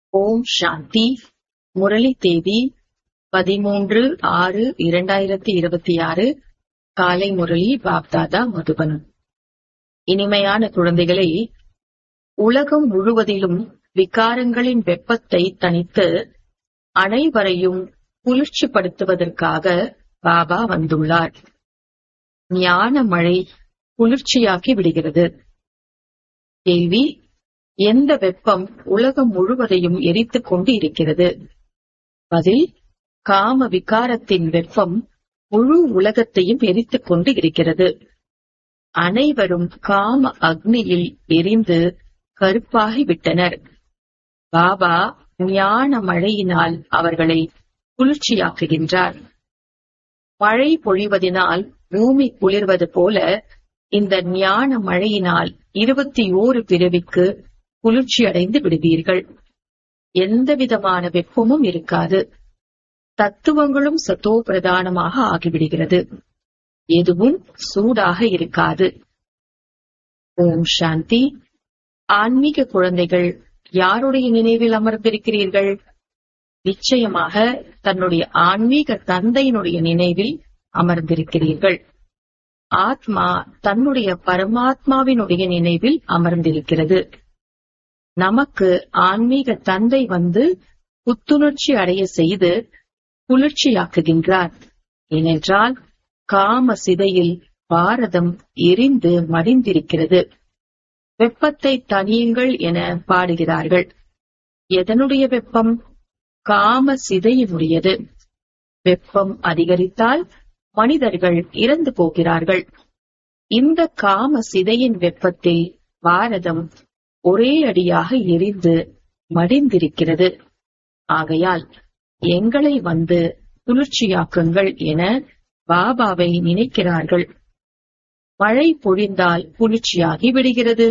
ஓம் சாந்தி முரளி தேதி பதிமூன்று ஆறு இரண்டாயிரத்தி இருபத்தி ஆறு காலை முரளி பாப்தாதா மதுபன் இனிமையான குழந்தைகளே உலகம் முழுவதிலும் விகாரங்களின் வெப்பத்தை தணித்து அனைவரையும் குளிர்ச்சிப்படுத்துவதற்காக பாபா வந்துள்ளார் ஞான மழை குளிர்ச்சியாக்கி விடுகிறது கேள்வி எந்த வெப்பம் உலகம் முழுவதையும் எரித்துக் கொண்டு இருக்கிறது பதில் காம விகாரத்தின் வெப்பம் முழு உலகத்தையும் எரித்துக் கொண்டு இருக்கிறது அனைவரும் காம அக்னியில் எரிந்து கருப்பாகி விட்டனர் பாபா ஞான மழையினால் அவர்களை குளிர்ச்சியாக்குகின்றார் மழை பொழிவதினால் பூமி குளிர்வது போல இந்த ஞான மழையினால் இருபத்தி ஓரு பிறவிக்கு குளிர்ச்சி அடைந்து விடுவீர்கள் எந்த விதமான வெப்பமும் இருக்காது தத்துவங்களும் சத்தோ பிரதானமாக ஆகிவிடுகிறது எதுவும் சூடாக இருக்காது ஓம் சாந்தி ஆன்மீக குழந்தைகள் யாருடைய நினைவில் அமர்ந்திருக்கிறீர்கள் நிச்சயமாக தன்னுடைய ஆன்மீக தந்தையினுடைய நினைவில் அமர்ந்திருக்கிறீர்கள் ஆத்மா தன்னுடைய பரமாத்மாவினுடைய நினைவில் அமர்ந்திருக்கிறது நமக்கு ஆன்மீக தந்தை வந்து புத்துணர்ச்சி அடைய செய்து குளிர்ச்சியாக்குகின்றார் ஏனென்றால் காம சிதையில் பாரதம் எரிந்து மடிந்திருக்கிறது வெப்பத்தை தனியுங்கள் என பாடுகிறார்கள் எதனுடைய வெப்பம் காம சிதையினுடையது வெப்பம் அதிகரித்தால் மனிதர்கள் இறந்து போகிறார்கள் இந்த காம சிதையின் வெப்பத்தில் பாரதம் ஒரே அடியாக எரிந்து மடிந்திருக்கிறது ஆகையால் எங்களை வந்து குளிர்ச்சியாக்குங்கள் என பாபாவை நினைக்கிறார்கள் மழை பொழிந்தால் குளிர்ச்சியாகி விடுகிறது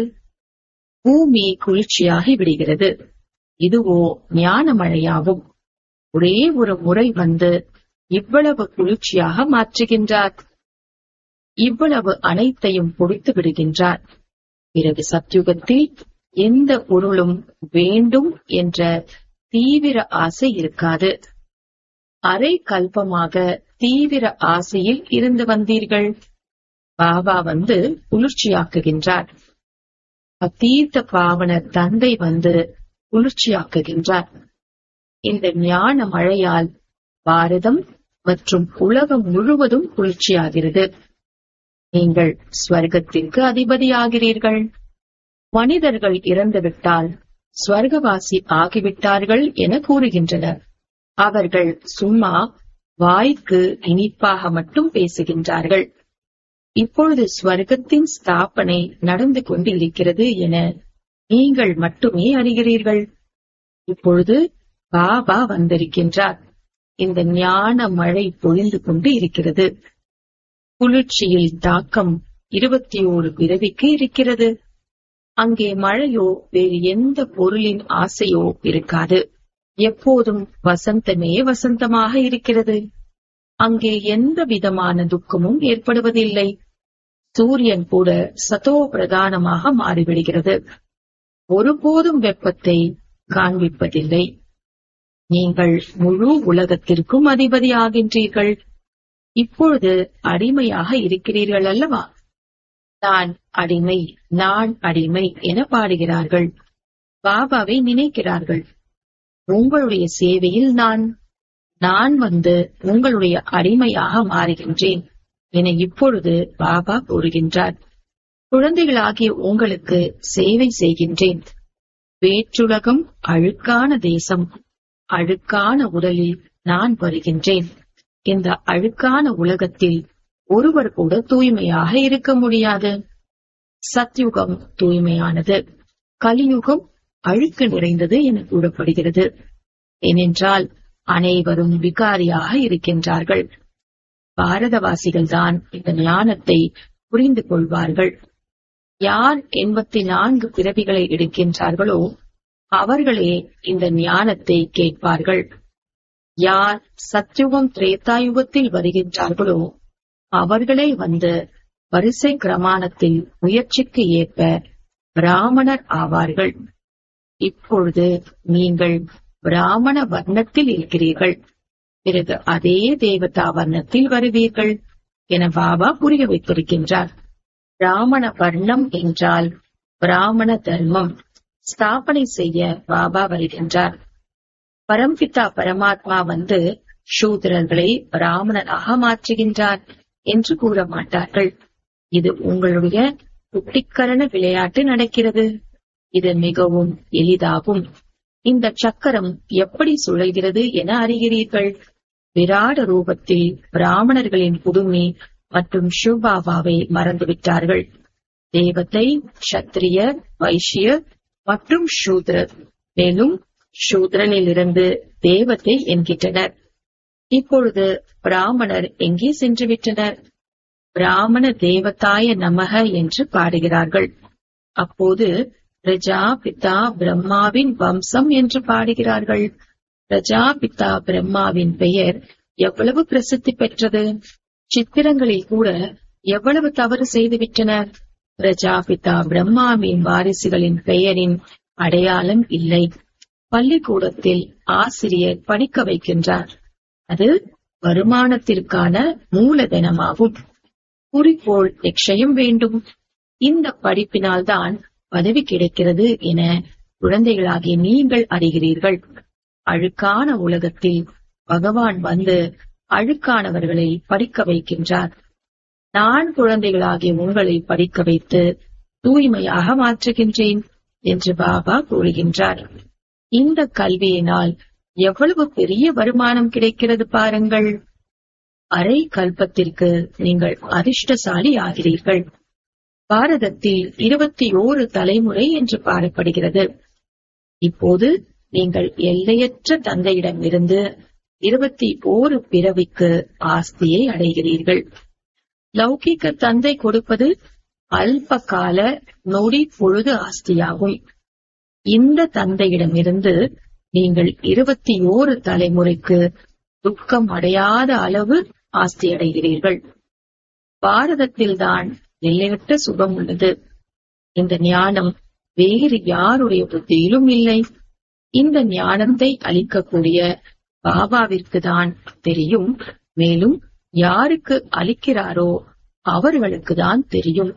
பூமி குளிர்ச்சியாகி விடுகிறது இதுவோ ஞான மழையாகும் ஒரே ஒரு முறை வந்து இவ்வளவு குளிர்ச்சியாக மாற்றுகின்றார் இவ்வளவு அனைத்தையும் கொடுத்து விடுகின்றார் பிறகு சத்யுகத்தில் எந்த பொருளும் வேண்டும் என்ற தீவிர ஆசை இருக்காது அரை கல்பமாக தீவிர ஆசையில் இருந்து வந்தீர்கள் பாபா வந்து குளிர்ச்சியாக்குகின்றார் அத்தீர்த்த பாவன தந்தை வந்து குளிர்ச்சியாக்குகின்றார் இந்த ஞான மழையால் பாரதம் மற்றும் உலகம் முழுவதும் குளிர்ச்சியாகிறது நீங்கள் ஸ்வர்க்கத்திற்கு அதிபதியாகிறீர்கள் மனிதர்கள் இறந்துவிட்டால் ஸ்வர்கவாசி ஆகிவிட்டார்கள் என கூறுகின்றனர் அவர்கள் சும்மா வாய்க்கு இனிப்பாக மட்டும் பேசுகின்றார்கள் இப்பொழுது ஸ்வர்க்கத்தின் ஸ்தாபனை நடந்து கொண்டு இருக்கிறது என நீங்கள் மட்டுமே அறிகிறீர்கள் இப்பொழுது பாபா வந்திருக்கின்றார் இந்த ஞான மழை பொழிந்து கொண்டு இருக்கிறது குளிர்ச்சியில் தாக்கம் இருபத்தி ஓரு பிறவிக்கு இருக்கிறது அங்கே மழையோ வேறு எந்த பொருளின் ஆசையோ இருக்காது எப்போதும் வசந்தமே வசந்தமாக இருக்கிறது அங்கே எந்த விதமான துக்கமும் ஏற்படுவதில்லை சூரியன் கூட சதோ பிரதானமாக மாறிவிடுகிறது ஒருபோதும் வெப்பத்தை காண்பிப்பதில்லை நீங்கள் முழு உலகத்திற்கும் அதிபதி ஆகின்றீர்கள் இப்பொழுது அடிமையாக இருக்கிறீர்கள் அல்லவா நான் அடிமை நான் அடிமை என பாடுகிறார்கள் பாபாவை நினைக்கிறார்கள் உங்களுடைய சேவையில் நான் நான் வந்து உங்களுடைய அடிமையாக மாறுகின்றேன் என இப்பொழுது பாபா கூறுகின்றார் குழந்தைகளாகிய உங்களுக்கு சேவை செய்கின்றேன் வேற்றுலகம் அழுக்கான தேசம் அழுக்கான உடலில் நான் வருகின்றேன் இந்த அழுக்கான உலகத்தில் ஒருவர் கூட தூய்மையாக இருக்க முடியாது சத்யுகம் தூய்மையானது கலியுகம் அழுக்கு நிறைந்தது என கூறப்படுகிறது ஏனென்றால் அனைவரும் விகாரியாக இருக்கின்றார்கள் பாரதவாசிகள் தான் இந்த ஞானத்தை புரிந்து கொள்வார்கள் யார் எண்பத்தி நான்கு பிறவிகளை எடுக்கின்றார்களோ அவர்களே இந்த ஞானத்தை கேட்பார்கள் யார் சத்யுகம் திரேதாயுகத்தில் வருகின்றார்களோ அவர்களே வந்து வரிசை கிரமாணத்தில் முயற்சிக்கு ஏற்ப பிராமணர் ஆவார்கள் இப்பொழுது நீங்கள் பிராமண வர்ணத்தில் இருக்கிறீர்கள் பிறகு அதே தேவதா வர்ணத்தில் வருவீர்கள் என பாபா புரிய வைத்திருக்கின்றார் பிராமண வர்ணம் என்றால் பிராமண தர்மம் ஸ்தாபனை செய்ய பாபா வருகின்றார் பரம்பிதா பரமாத்மா வந்து சூத்திரர்களை பிராமணராக மாற்றுகின்றார் என்று கூற மாட்டார்கள் இது உங்களுடைய குட்டிக்கரண விளையாட்டு நடக்கிறது இது மிகவும் எளிதாகும் இந்த சக்கரம் எப்படி சுழல்கிறது என அறிகிறீர்கள் விராட ரூபத்தில் பிராமணர்களின் புதுமை மற்றும் ஷுபாபாவை மறந்துவிட்டார்கள் தேவத்தை சத்திரியர் வைஷ்யர் மற்றும் சூத்ரர் மேலும் சூத்ரனிலிருந்து தேவத்தை என்கின்றனர் இப்பொழுது பிராமணர் எங்கே சென்று விட்டனர் பிராமண தேவதாய நமக என்று பாடுகிறார்கள் அப்போது பிரஜாபிதா பிரம்மாவின் வம்சம் என்று பாடுகிறார்கள் பிரஜாபிதா பிரம்மாவின் பெயர் எவ்வளவு பிரசித்தி பெற்றது சித்திரங்களில் கூட எவ்வளவு தவறு செய்துவிட்டனர் பிரஜாபிதா பிரம்மாவின் வாரிசுகளின் பெயரின் அடையாளம் இல்லை பள்ளிக்கூடத்தில் ஆசிரியர் படிக்க வைக்கின்றார் அது வருமானத்திற்கான மூலதனமாகும் குறிக்கோள் நிச்சயம் வேண்டும் இந்த படிப்பினால்தான் பதவி கிடைக்கிறது என குழந்தைகளாகிய நீங்கள் அறிகிறீர்கள் அழுக்கான உலகத்தில் பகவான் வந்து அழுக்கானவர்களை படிக்க வைக்கின்றார் நான் குழந்தைகளாகிய உங்களை படிக்க வைத்து தூய்மையாக மாற்றுகின்றேன் என்று பாபா கூறுகின்றார் இந்த கல்வியினால் எவ்வளவு பெரிய வருமானம் கிடைக்கிறது பாருங்கள் அரை கல்பத்திற்கு நீங்கள் அதிர்ஷ்டசாலி ஆகிறீர்கள் பாரதத்தில் இருபத்தி ஓரு தலைமுறை என்று பாடப்படுகிறது இப்போது நீங்கள் எல்லையற்ற தந்தையிடமிருந்து இருபத்தி ஓரு பிறவிக்கு ஆஸ்தியை அடைகிறீர்கள் லௌகிக்க தந்தை கொடுப்பது அல்ப கால நொடி பொழுது ஆஸ்தியாகும் இந்த தந்தையிடமிருந்து நீங்கள் இருபத்தி ஓரு தலைமுறைக்கு துக்கம் அடையாத அளவு ஆஸ்தி அடைகிறீர்கள் பாரதத்தில்தான் எல்லையற்ற சுகம் உள்ளது இந்த ஞானம் வேறு யாருடைய புத்தியிலும் இல்லை இந்த ஞானத்தை அளிக்கக்கூடிய பாபாவிற்கு தான் தெரியும் மேலும் யாருக்கு அளிக்கிறாரோ அவர்களுக்கு தான் தெரியும்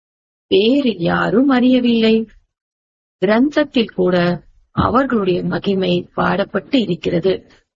வேறு யாரும் அறியவில்லை கிரந்தத்தில் கூட அவர்களுடைய மகிமை பாடப்பட்டு இருக்கிறது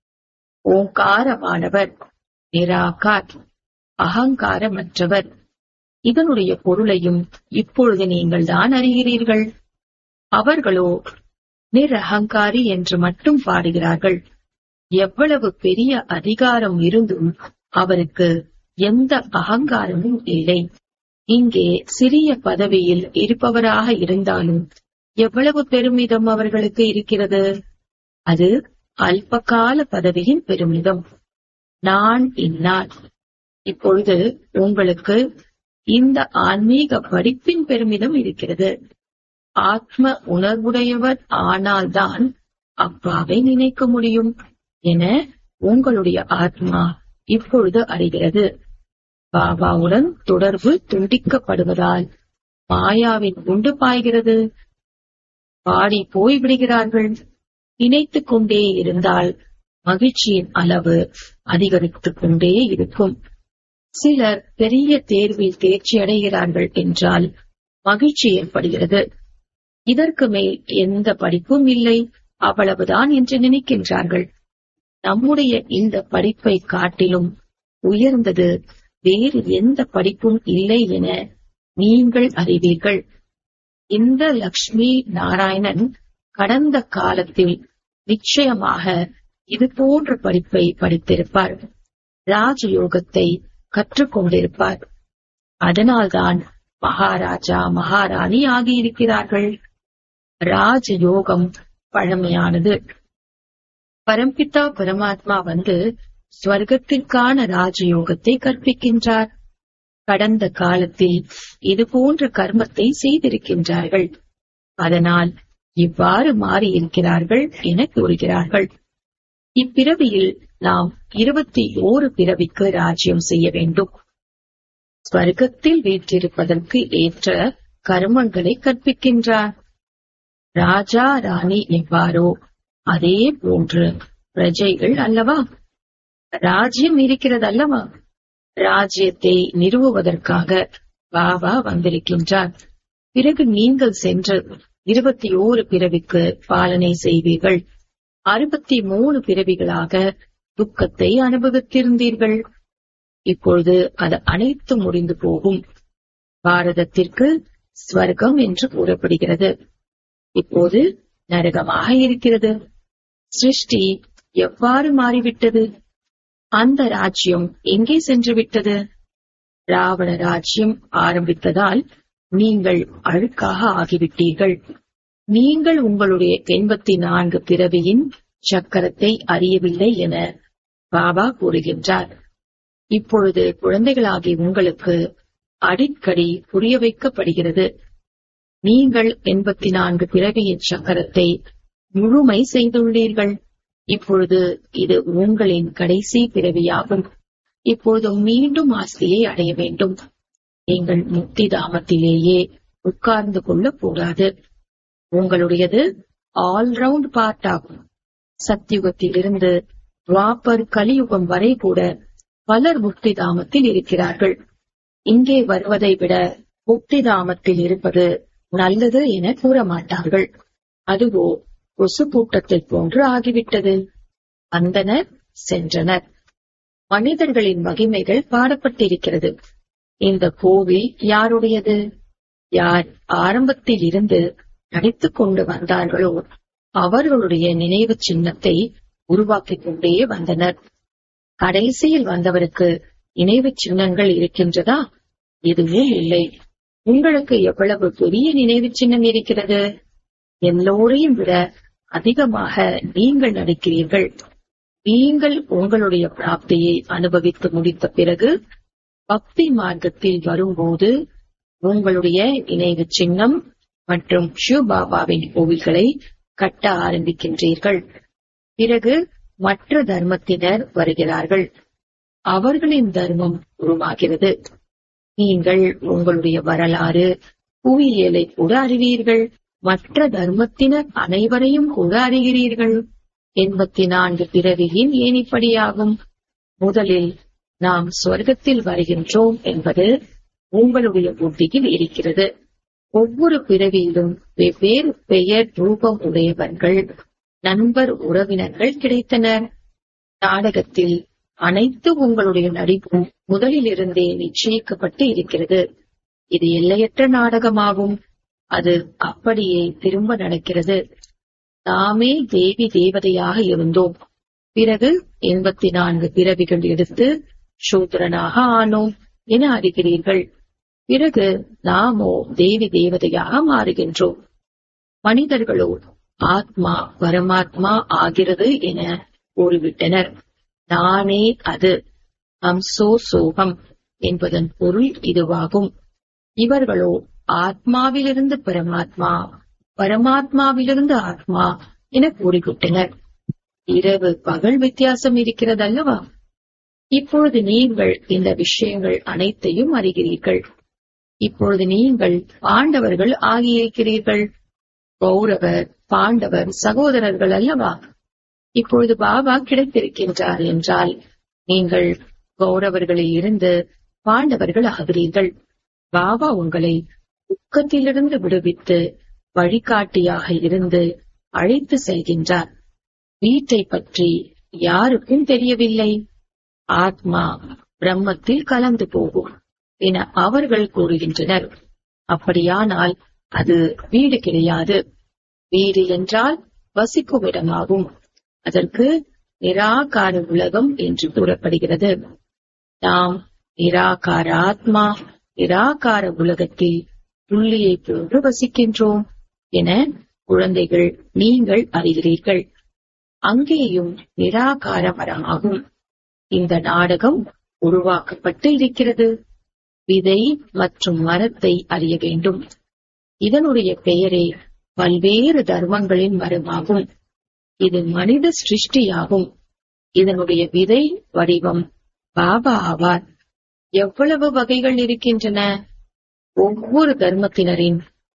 ஓங்காரமானவர் நிராகார் அகங்காரமற்றவர் இதனுடைய பொருளையும் இப்பொழுது நீங்கள் தான் அறிகிறீர்கள் அவர்களோ நிரகங்காரி என்று மட்டும் பாடுகிறார்கள் எவ்வளவு பெரிய அதிகாரம் இருந்தும் அவருக்கு எந்த அகங்காரமும் இல்லை இங்கே சிறிய பதவியில் இருப்பவராக இருந்தாலும் எவ்வளவு பெருமிதம் அவர்களுக்கு இருக்கிறது அது அல்பகால பதவியின் பெருமிதம் நான் இன்னார் இப்பொழுது உங்களுக்கு இந்த ஆன்மீக படிப்பின் பெருமிதம் இருக்கிறது ஆத்ம உணர்வுடையவர் ஆனால்தான் அப்பாவை நினைக்க முடியும் என உங்களுடைய ஆத்மா இப்பொழுது அறிகிறது பாபாவுடன் தொடர்பு துண்டிக்கப்படுவதால் மாயாவின் குண்டு பாய்கிறது பாடி போய்விடுகிறார்கள் நினைத்துக் கொண்டே இருந்தால் மகிழ்ச்சியின் அளவு அதிகரித்துக் கொண்டே இருக்கும் சிலர் பெரிய தேர்வில் தேர்ச்சி அடைகிறார்கள் என்றால் மகிழ்ச்சி ஏற்படுகிறது இதற்கு மேல் எந்த படிப்பும் இல்லை அவ்வளவுதான் என்று நினைக்கின்றார்கள் நம்முடைய இந்த படிப்பை காட்டிலும் உயர்ந்தது வேறு எந்த படிப்பும் இல்லை என நீங்கள் அறிவீர்கள் இந்த லக்ஷ்மி நாராயணன் கடந்த காலத்தில் நிச்சயமாக இது போன்ற படிப்பை படித்திருப்பார் ராஜயோகத்தை கற்றுக்கொண்டிருப்பார் அதனால்தான் மகாராஜா மகாராணி ஆகியிருக்கிறார்கள் ராஜயோகம் பழமையானது பரம்பிதா பரமாத்மா வந்து ஸ்வர்க்கத்திற்கான ராஜயோகத்தை கற்பிக்கின்றார் கடந்த காலத்தில் இது போன்ற கர்மத்தை செய்திருக்கின்றார்கள் அதனால் இவ்வாறு மாறியிருக்கிறார்கள் என கூறுகிறார்கள் இப்பிறவியில் நாம் இருபத்தி ஓரு பிறவிக்கு ராஜ்யம் செய்ய வேண்டும் ஸ்வர்க்கத்தில் வீற்றிருப்பதற்கு ஏற்ற கர்மங்களை கற்பிக்கின்றார் ராஜா ராணி எவ்வாறோ அதே போன்று பிரஜைகள் அல்லவா ராஜ்யம் இருக்கிறது அல்லவா ராஜ்யத்தை நிறுவுவதற்காக பாபா வந்திருக்கின்றார் பிறகு நீங்கள் சென்று இருபத்தி ஓரு பிறவிக்கு பாலனை செய்வீர்கள் அறுபத்தி மூணு பிறவிகளாக துக்கத்தை அனுபவித்திருந்தீர்கள் இப்பொழுது அது அனைத்து முடிந்து போகும் பாரதத்திற்கு ஸ்வர்க்கம் என்று கூறப்படுகிறது இப்போது நரகமாக இருக்கிறது சிருஷ்டி எவ்வாறு மாறிவிட்டது அந்த ராஜ்யம் எங்கே சென்று விட்டது ராவண ராஜ்யம் ஆரம்பித்ததால் நீங்கள் அழுக்காக ஆகிவிட்டீர்கள் நீங்கள் உங்களுடைய எண்பத்தி நான்கு பிறவியின் சக்கரத்தை அறியவில்லை என பாபா கூறுகின்றார் இப்பொழுது குழந்தைகளாகி உங்களுக்கு அடிக்கடி புரிய வைக்கப்படுகிறது நீங்கள் எண்பத்தி நான்கு பிறவியின் சக்கரத்தை முழுமை செய்துள்ளீர்கள் இப்பொழுது இது உங்களின் கடைசி பிறவியாகும் இப்பொழுது மீண்டும் ஆஸ்தியை அடைய வேண்டும் நீங்கள் முக்தி தாமத்திலேயே உட்கார்ந்து கொள்ளக் கூடாது உங்களுடையது ஆல்ரவுண்ட் பார்ட் ஆகும் சத்தியுகத்திலிருந்து துவாபர் கலியுகம் வரை கூட பலர் முக்தி தாமத்தில் இருக்கிறார்கள் இங்கே வருவதை விட முக்தி தாமத்தில் இருப்பது நல்லது என கூற மாட்டார்கள் அதுவோ கொசு கூட்டத்தை போன்று ஆகிவிட்டது வந்தனர் சென்றனர் மனிதர்களின் மகிமைகள் பாடப்பட்டிருக்கிறது இந்த கோவில் யாருடையது யார் ஆரம்பத்தில் இருந்து நடித்துக் கொண்டு வந்தார்களோ அவர்களுடைய நினைவு சின்னத்தை உருவாக்கிக் கொண்டே வந்தனர் கடைசியில் வந்தவருக்கு நினைவு சின்னங்கள் இருக்கின்றதா எதுவும் இல்லை உங்களுக்கு எவ்வளவு பெரிய நினைவு சின்னம் இருக்கிறது எல்லோரையும் விட அதிகமாக நீங்கள் நடிக்கிறீர்கள் நீங்கள் உங்களுடைய பிராப்தியை அனுபவித்து முடித்த பிறகு பக்தி மார்க்கத்தில் வரும்போது உங்களுடைய நினைவு சின்னம் மற்றும் சிவபாபாவின் கோவில்களை கட்ட ஆரம்பிக்கின்றீர்கள் பிறகு மற்ற தர்மத்தினர் வருகிறார்கள் அவர்களின் தர்மம் உருவாகிறது நீங்கள் உங்களுடைய வரலாறு புவியியலை கூட அறிவீர்கள் மற்ற தர்மத்தினர் அனைவரையும் கூட அறிகிறீர்கள் எண்பத்தி நான்கு பிறவியின் ஏனிப்படியாகும் முதலில் நாம் சொர்க்கத்தில் வருகின்றோம் என்பது உங்களுடைய புத்தியில் இருக்கிறது ஒவ்வொரு பிறவியிலும் வெவ்வேறு பெயர் ரூபம் உடையவர்கள் நண்பர் உறவினர்கள் கிடைத்தனர் நாடகத்தில் அனைத்து உங்களுடைய நடிப்பும் முதலிலிருந்தே நிச்சயிக்கப்பட்டு இருக்கிறது இது எல்லையற்ற நாடகமாகும் அது அப்படியே திரும்ப நடக்கிறது நாமே தேவி தேவதையாக இருந்தோம் பிறகு எண்பத்தி நான்கு பிறவிகள் எடுத்து சூத்திரனாக ஆனோம் என அறிகிறீர்கள் பிறகு நாமோ தேவி தேவதையாக மாறுகின்றோம் மனிதர்களோ ஆத்மா பரமாத்மா ஆகிறது என கூறிவிட்டனர் நானே அது அம்சோ சோகம் என்பதன் பொருள் இதுவாகும் இவர்களோ ஆத்மாவிலிருந்து பரமாத்மா பரமாத்மாவிலிருந்து ஆத்மா என கூறிவிட்டனர் இரவு பகல் வித்தியாசம் இருக்கிறது அல்லவா இப்பொழுது நீங்கள் இந்த விஷயங்கள் அனைத்தையும் அறிகிறீர்கள் இப்பொழுது நீங்கள் பாண்டவர்கள் ஆகியிருக்கிறீர்கள் கௌரவர் பாண்டவர் சகோதரர்கள் அல்லவா இப்பொழுது பாபா கிடைத்திருக்கின்றார் என்றால் நீங்கள் கௌரவர்களில் இருந்து பாண்டவர்கள் ஆகிறீர்கள் பாபா உங்களை துக்கத்திலிருந்து விடுவித்து வழிகாட்டியாக இருந்து அழைத்து செல்கின்றார் வீட்டை பற்றி யாருக்கும் தெரியவில்லை ஆத்மா பிரம்மத்தில் கலந்து போகும் என அவர்கள் கூறுகின்றனர் அப்படியானால் அது வீடு கிடையாது வீடு என்றால் வசிக்கும் இடமாகும் அதற்கு நிராகார உலகம் என்று கூறப்படுகிறது நாம் நிராகார ஆத்மா நிராகார உலகத்தில் புள்ளியை போன்று வசிக்கின்றோம் என குழந்தைகள் நீங்கள் அறிகிறீர்கள் அங்கேயும் நிராகார மரமாகும் இந்த நாடகம் உருவாக்கப்பட்டு இருக்கிறது விதை மற்றும் மரத்தை அறிய வேண்டும் இதனுடைய பெயரே பல்வேறு தர்மங்களின் மரமாகும் இது மனித சிருஷ்டியாகும் இதனுடைய விதை வடிவம் பாபா ஆவார் எவ்வளவு வகைகள் இருக்கின்றன ஒவ்வொரு தர்மத்தினரின்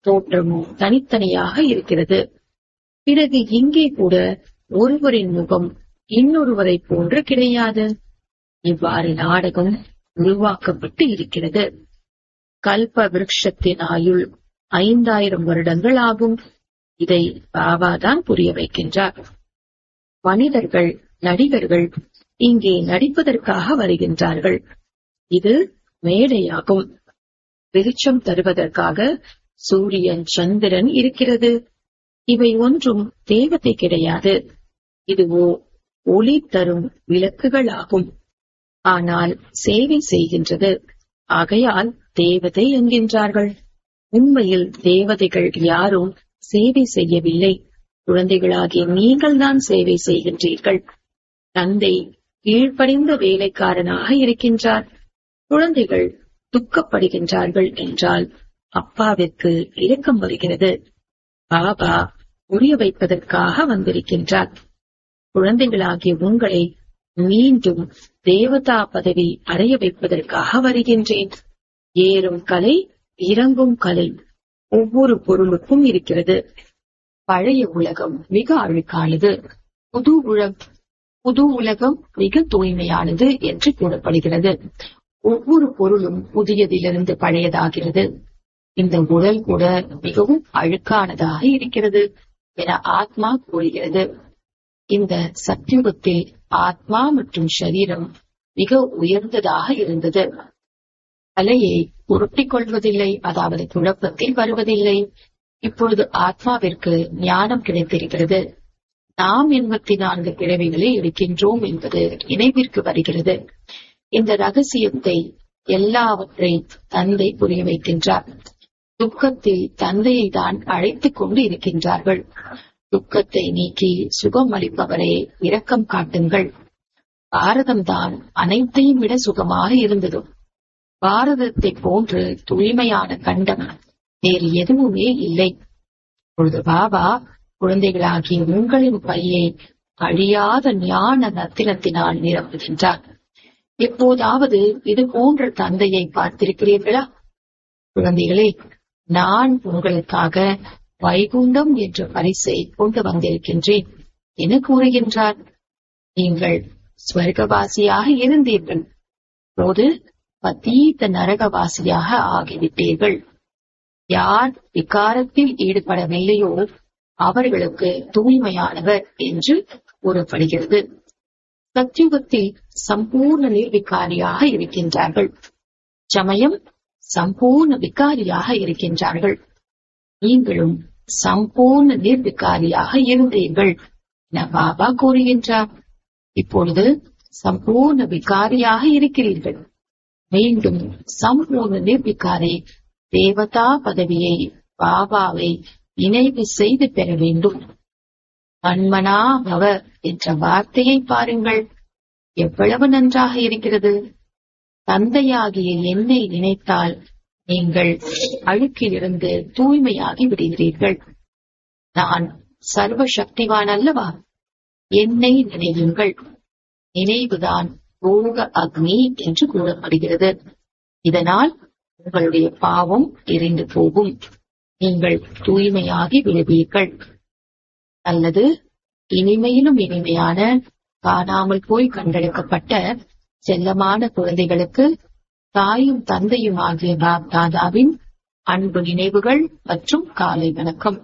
தோற்றமும் தனித்தனியாக இருக்கிறது பிறகு இங்கே கூட ஒருவரின் முகம் இன்னொருவரை போன்று கிடையாது இவ்வாறு நாடகம் உருவாக்கப்பட்டு இருக்கிறது கல்ப விருட்சத்தின் ஆயுள் ஐந்தாயிரம் வருடங்கள் ஆகும் இதை பாபாதான் புரிய வைக்கின்றார் மனிதர்கள் நடிகர்கள் இங்கே நடிப்பதற்காக வருகின்றார்கள் இது மேடையாகும் வெளிச்சம் தருவதற்காக சூரியன் சந்திரன் இருக்கிறது இவை ஒன்றும் தேவதை கிடையாது இதுவோ ஒளி தரும் விளக்குகளாகும் ஆனால் சேவை செய்கின்றது ஆகையால் தேவதை என்கின்றார்கள் உண்மையில் தேவதைகள் யாரும் சேவை செய்யவில்லை குழந்தைகளாகிய நீங்கள் தான் சேவை செய்கின்றீர்கள் தந்தை கீழ்ப்படிந்த வேலைக்காரனாக இருக்கின்றார் குழந்தைகள் துக்கப்படுகின்றார்கள் என்றால் அப்பாவிற்கு இரக்கம் வருகிறது பாபா புரிய வைப்பதற்காக வந்திருக்கின்றார் குழந்தைகளாகிய உங்களை மீண்டும் தேவதா பதவி அடைய வைப்பதற்காக வருகின்றேன் ஏறும் கலை இறங்கும் கலை ஒவ்வொரு பொருளுக்கும் இருக்கிறது பழைய உலகம் மிக அழுக்கானது புது உலகம் புது உலகம் மிக தூய்மையானது என்று கூறப்படுகிறது ஒவ்வொரு பொருளும் புதியதிலிருந்து பழையதாகிறது இந்த உடல் கூட மிகவும் அழுக்கானதாக இருக்கிறது என ஆத்மா கூறுகிறது இந்த சத்தியுகத்தில் ஆத்மா மற்றும் சரீரம் மிக உயர்ந்ததாக இருந்தது தலையை உருட்டிக் கொள்வதில்லை அதாவது குழப்பத்தில் வருவதில்லை இப்பொழுது ஆத்மாவிற்கு ஞானம் கிடைத்திருக்கிறது நாம் எண்பத்தி நான்கு பிறவிகளை எடுக்கின்றோம் என்பது நினைவிற்கு வருகிறது இந்த ரகசியத்தை எல்லாவற்றை தந்தை புரிய வைக்கின்றார் துக்கத்தில் தந்தையை தான் அழைத்துக் கொண்டு இருக்கின்றார்கள் துக்கத்தை நீக்கி சுகம் அளிப்பவரே இரக்கம் காட்டுங்கள் பாரதம்தான் அனைத்தையும் விட சுகமாக இருந்தது பாரதத்தை போன்று தூய்மையான கண்டம் வேறு எதுவுமே இல்லை இப்பொழுது பாபா குழந்தைகளாகிய உங்களின் பையை அழியாத ஞான ரத்தினத்தினால் நிரப்புகின்றார் எப்போதாவது இது போன்ற தந்தையை பார்த்திருக்கிறீர்களா குழந்தைகளே நான் உங்களுக்காக வைகுண்டம் என்ற பரிசை கொண்டு வந்திருக்கின்றேன் என கூறுகின்றார் நீங்கள் ஸ்வர்கவாசியாக இருந்தீர்கள் போது பத்தீத்த நரகவாசியாக ஆகிவிட்டீர்கள் யார் விகாரத்தில் ஈடுபடவில்லையோ அவர்களுக்கு தூய்மையானவர் என்று கூறப்படுகிறது சத்யுகத்தில் சம்பூர்ண நிர்விகாரியாக இருக்கின்றார்கள் சமயம் சம்பூர்ண விகாரியாக இருக்கின்றார்கள் நீங்களும் சம்பூர்ண நிர்விகாரியாக இருந்தீர்கள் என பாபா கூறுகின்றார் இப்பொழுது சம்பூர்ண விகாரியாக இருக்கிறீர்கள் மீண்டும் சம்பூர்ண நிர்விகாரி தேவதா பதவியை பாபாவை நினைவு செய்து பெற வேண்டும் மன்மனா பவ என்ற வார்த்தையை பாருங்கள் எவ்வளவு நன்றாக இருக்கிறது தந்தையாகிய என்னை நினைத்தால் நீங்கள் அழுக்கிலிருந்து தூய்மையாகி விடுகிறீர்கள் நான் சர்வ சக்திவான் அல்லவா என்னை நினைவுங்கள் நினைவுதான் யோக அக்னி என்று கூறப்படுகிறது இதனால் உங்களுடைய பாவம் எரிந்து போகும் நீங்கள் தூய்மையாகி விடுவீர்கள் அல்லது இனிமையிலும் இனிமையான காணாமல் போய் கண்டெடுக்கப்பட்ட செல்லமான குழந்தைகளுக்கு தாயும் தந்தையும் ஆகிய பாப் தாதாவின் அன்பு நினைவுகள் மற்றும் காலை வணக்கம்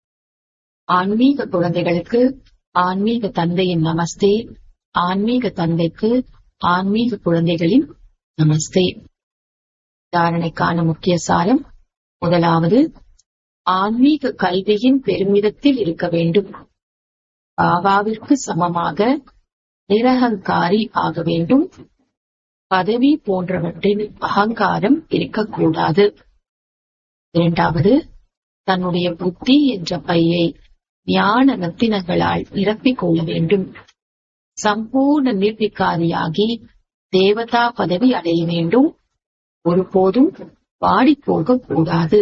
ஆன்மீக குழந்தைகளுக்கு ஆன்மீக தந்தையின் நமஸ்தே ஆன்மீக தந்தைக்கு ஆன்மீக குழந்தைகளின் நமஸ்தே தாரணைக்கான முக்கிய சாரம் முதலாவது ஆன்மீக கல்வியின் பெருமிதத்தில் இருக்க வேண்டும் பாபாவிற்கு சமமாக நிரகங்காரி ஆக வேண்டும் பதவி போன்றவற்றின் அகங்காரம் இருக்கக்கூடாது இரண்டாவது தன்னுடைய புத்தி என்ற பையை ஞான ரத்தினங்களால் நிரப்பிக் கொள்ள வேண்டும் சம்பூர்ண நிர்விகாரியாகி தேவதா பதவி அடைய வேண்டும் ஒருபோதும் வாடிப்போக கூடாது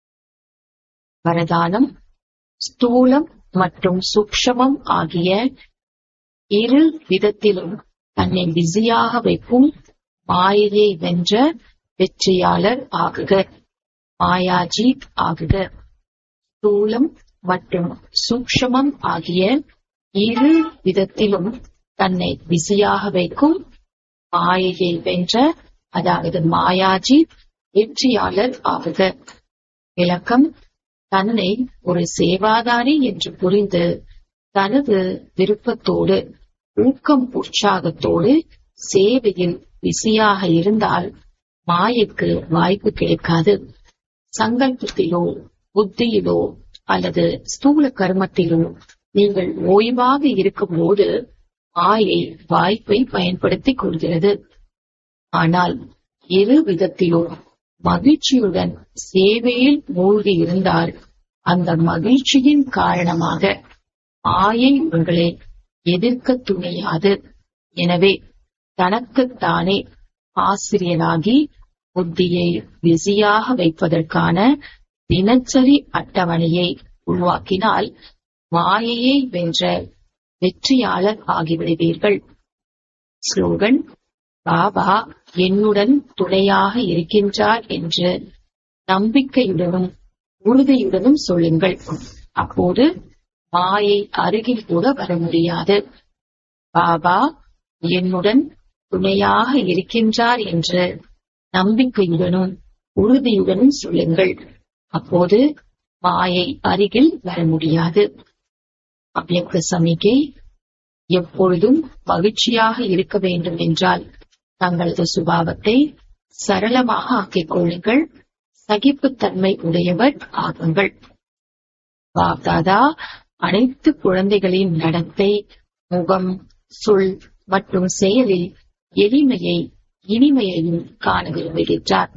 வரதானம் ஸ்தூலம் மற்றும் சூக்ஷமம் ஆகிய இரு விதத்திலும் தன்னை பிஸியாக வைக்கும் மாயையை வென்ற வெற்றியாளர் ஆகுக மாயாஜீத் ஆகுக ஸ்தூலம் மற்றும் சூக்ஷமம் ஆகிய இரு விதத்திலும் தன்னை பிஸியாக வைக்கும் மாயையை வென்ற அதாவது மாயாஜி வெற்றியாளர் ஆகுக விளக்கம் தன்னை ஒரு சேவாதாரி என்று புரிந்து தனது விருப்பத்தோடு ஊக்கம் உற்சாகத்தோடு சேவையில் பிஸியாக இருந்தால் மாயைக்கு வாய்ப்பு கிடைக்காது சங்கல்பத்திலோ புத்தியிலோ அல்லது ஸ்தூல கர்மத்திலோ நீங்கள் ஓய்வாக இருக்கும்போது மாயை வாய்ப்பை பயன்படுத்திக் கொள்கிறது ஆனால் இரு விதத்திலும் மகிழ்ச்சியுடன் சேவையில் மூழ்கி இருந்தால் அந்த மகிழ்ச்சியின் காரணமாக மாயை உங்களை எதிர்க்க துணியாது எனவே தனக்குத்தானே ஆசிரியராகி புத்தியை பிஸியாக வைப்பதற்கான தினசரி அட்டவணையை உருவாக்கினால் மாயையை வென்ற வெற்றியாளர் ஆகிவிடுவீர்கள் ஸ்லோகன் பாபா என்னுடன் துணையாக இருக்கின்றார் என்று நம்பிக்கையுடனும் உறுதியுடனும் சொல்லுங்கள் அப்போது மாயை அருகில் கூட வர முடியாது பாபா என்னுடன் துணையாக இருக்கின்றார் என்று நம்பிக்கையுடனும் உறுதியுடனும் சொல்லுங்கள் அப்போது மாயை அருகில் வர முடியாது அவ்யக்த சமிகை எப்பொழுதும் மகிழ்ச்சியாக இருக்க வேண்டும் என்றால் தங்களது சுபாவத்தை சரளமாக ஆக்கிக் கொள்ளுங்கள் சகிப்புத்தன்மை உடையவர் ஆகுங்கள் பாப்தாதா அனைத்து குழந்தைகளின் நடத்தை முகம் சொல் மற்றும் செயலில் எளிமையை இனிமையையும் காண விரும்புகின்றார்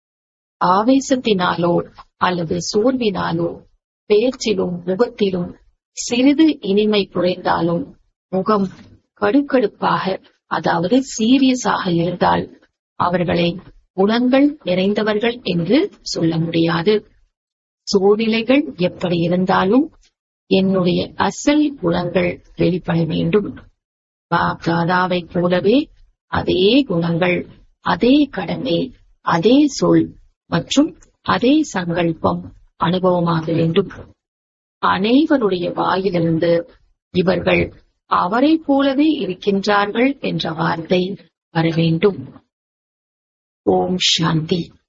ஆவேசத்தினாலோ அல்லது சோர்வினாலோ பேச்சிலும் முகத்திலும் சிறிது இனிமை குறைந்தாலும் முகம் கடுக்கடுப்பாக அதாவது சீரியஸாக இருந்தால் அவர்களை குணங்கள் நிறைந்தவர்கள் என்று சொல்ல முடியாது சூழ்நிலைகள் எப்படி இருந்தாலும் என்னுடைய அசல் குணங்கள் வெளிப்பட வேண்டும் பாப்தாதாவை போலவே அதே குணங்கள் அதே கடமை அதே சொல் மற்றும் அதே சங்கல்பம் அனுபவமாக வேண்டும் அனைவருடைய வாயிலிருந்து இவர்கள் அவரைப் போலவே இருக்கின்றார்கள் என்ற வார்த்தை வர வேண்டும் ஓம் சாந்தி